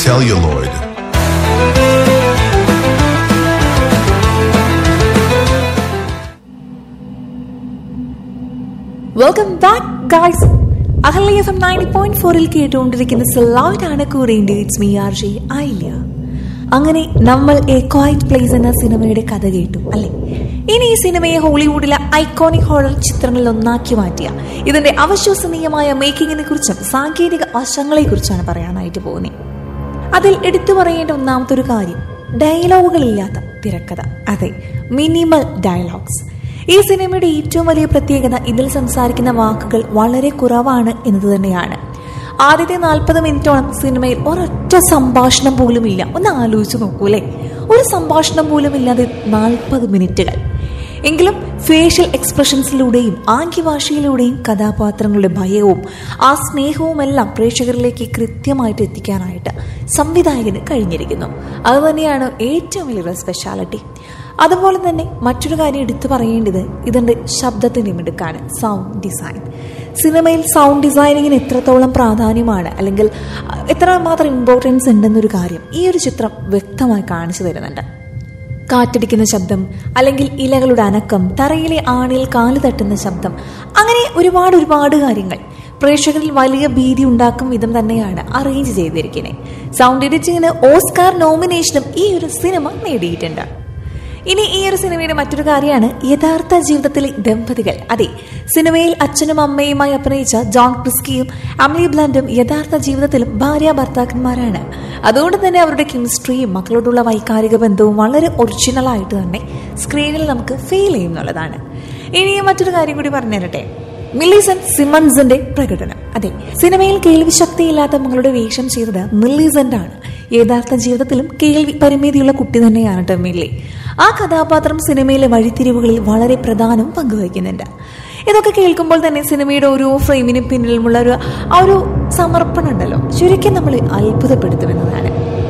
celluloid. Welcome back guys Ahalya FM ninety point പോയിന്റ് ഫോറിൽ കേട്ടുകൊണ്ടിരിക്കുന്ന സെലോയിഡ് ആണ് കൂടെ ഇറ്റ്സ് മീ ആർ ജി ആയില്ല അങ്ങനെ നമ്മൾ എ ക്വൈറ്റ് പ്ലേസ് എന്ന സിനിമയുടെ കഥ കേട്ടു അല്ലെ ഇനി ഈ സിനിമയെ ഹോളിവുഡിലെ ഐക്കോണിക് ഹോറർ ചിത്രങ്ങളിൽ ഒന്നാക്കി മാറ്റിയ ഇതിന്റെ അവിശ്വസനീയമായ മേക്കിങ്ങിനെ കുറിച്ചും സാങ്കേതിക വശങ്ങളെ കുറിച്ചാണ് പറയാനായിട്ട് പോകുന്നത് അതിൽ എടുത്തു പറയേണ്ട ഒന്നാമത്തെ ഒരു കാര്യം ഡയലോഗുകളില്ലാത്ത തിരക്കഥ അതെ മിനിമൽ ഡയലോഗ്സ് ഈ സിനിമയുടെ ഏറ്റവും വലിയ പ്രത്യേകത ഇതിൽ സംസാരിക്കുന്ന വാക്കുകൾ വളരെ കുറവാണ് എന്നത് തന്നെയാണ് ആദ്യത്തെ നാൽപ്പത് മിനിറ്റോളം സിനിമയിൽ ഒരൊറ്റ സംഭാഷണം പോലും ഇല്ല ഒന്ന് ആലോചിച്ച് നോക്കൂലേ ഒരു സംഭാഷണം പോലും ഇല്ലാതെ നാൽപ്പത് മിനിറ്റുകൾ എങ്കിലും ഫേഷ്യൽ എക്സ്പ്രഷൻസിലൂടെയും ആംഗ്യഭാഷയിലൂടെയും കഥാപാത്രങ്ങളുടെ ഭയവും ആ സ്നേഹവുമെല്ലാം പ്രേക്ഷകരിലേക്ക് കൃത്യമായിട്ട് എത്തിക്കാനായിട്ട് സംവിധായകന് കഴിഞ്ഞിരിക്കുന്നു അതുതന്നെയാണ് ഏറ്റവും വലിയ സ്പെഷ്യാലിറ്റി അതുപോലെ തന്നെ മറ്റൊരു കാര്യം എടുത്തു പറയേണ്ടത് ഇതിന്റെ ശബ്ദത്തിന്റെ മിടുക്കാണ് സൗണ്ട് ഡിസൈൻ സിനിമയിൽ സൗണ്ട് ഡിസൈനിങ്ങിന് എത്രത്തോളം പ്രാധാന്യമാണ് അല്ലെങ്കിൽ എത്രമാത്രം ഇമ്പോർട്ടൻസ് ഉണ്ടെന്നൊരു കാര്യം ഈ ഒരു ചിത്രം വ്യക്തമായി കാണിച്ചു തരുന്നുണ്ട് കാറ്റടിക്കുന്ന ശബ്ദം അല്ലെങ്കിൽ ഇലകളുടെ അനക്കം തറയിലെ ആണിൽ കാല് തട്ടുന്ന ശബ്ദം അങ്ങനെ ഒരുപാട് ഒരുപാട് കാര്യങ്ങൾ പ്രേക്ഷകരിൽ വലിയ ഭീതി ഉണ്ടാക്കും വിധം തന്നെയാണ് അറേഞ്ച് ചെയ്തിരിക്കുന്നത് സൗണ്ട് എഡിറ്റിംഗിന് ഓസ്കാർ നോമിനേഷനും ഈ ഒരു സിനിമ നേടിയിട്ടുണ്ട് ഇനി ഈ ഒരു സിനിമയുടെ മറ്റൊരു കാര്യമാണ് യഥാർത്ഥ ജീവിതത്തിലെ ദമ്പതികൾ അതെ സിനിമയിൽ അച്ഛനും അമ്മയുമായി അഭിനയിച്ച ജോൺ ക്രിസ്കിയും അമലി ബ്ലൻഡും യഥാർത്ഥ ജീവിതത്തിലും ഭാര്യ ഭർത്താക്കന്മാരാണ് അതുകൊണ്ട് തന്നെ അവരുടെ കെമിസ്ട്രിയും മക്കളോടുള്ള വൈകാരിക ബന്ധവും വളരെ ഒറിജിനൽ ആയിട്ട് തന്നെ സ്ക്രീനിൽ നമുക്ക് ഫീൽ ചെയ്യുന്നുള്ളതാണ് ഇനി മറ്റൊരു കാര്യം കൂടി പറഞ്ഞു തരട്ടെ മില്ലിസൺ സിമൺസിന്റെ പ്രകടനം അതെ സിനിമയിൽ കേൾവി ശക്തിയില്ലാത്ത മകളുടെ വേഷം ചെയ്തത് മില്ലിസന്റ് ആണ് യഥാർത്ഥ ജീവിതത്തിലും കേൾവി പരിമിതിയുള്ള കുട്ടി തന്നെയാണ് കേട്ടോ മില്ലി ആ കഥാപാത്രം സിനിമയിലെ വഴിത്തിരിവുകളിൽ വളരെ പ്രധാനം പങ്കുവയ്ക്കുന്നുണ്ട് ഇതൊക്കെ കേൾക്കുമ്പോൾ തന്നെ സിനിമയുടെ ഓരോ ഫ്രെയിമിനും പിന്നിലുമുള്ള ഒരു ആ ഒരു സമർപ്പണം ഉണ്ടല്ലോ ശരിക്കും നമ്മൾ അത്ഭുതപ്പെടുത്തുമെന്നതാണ്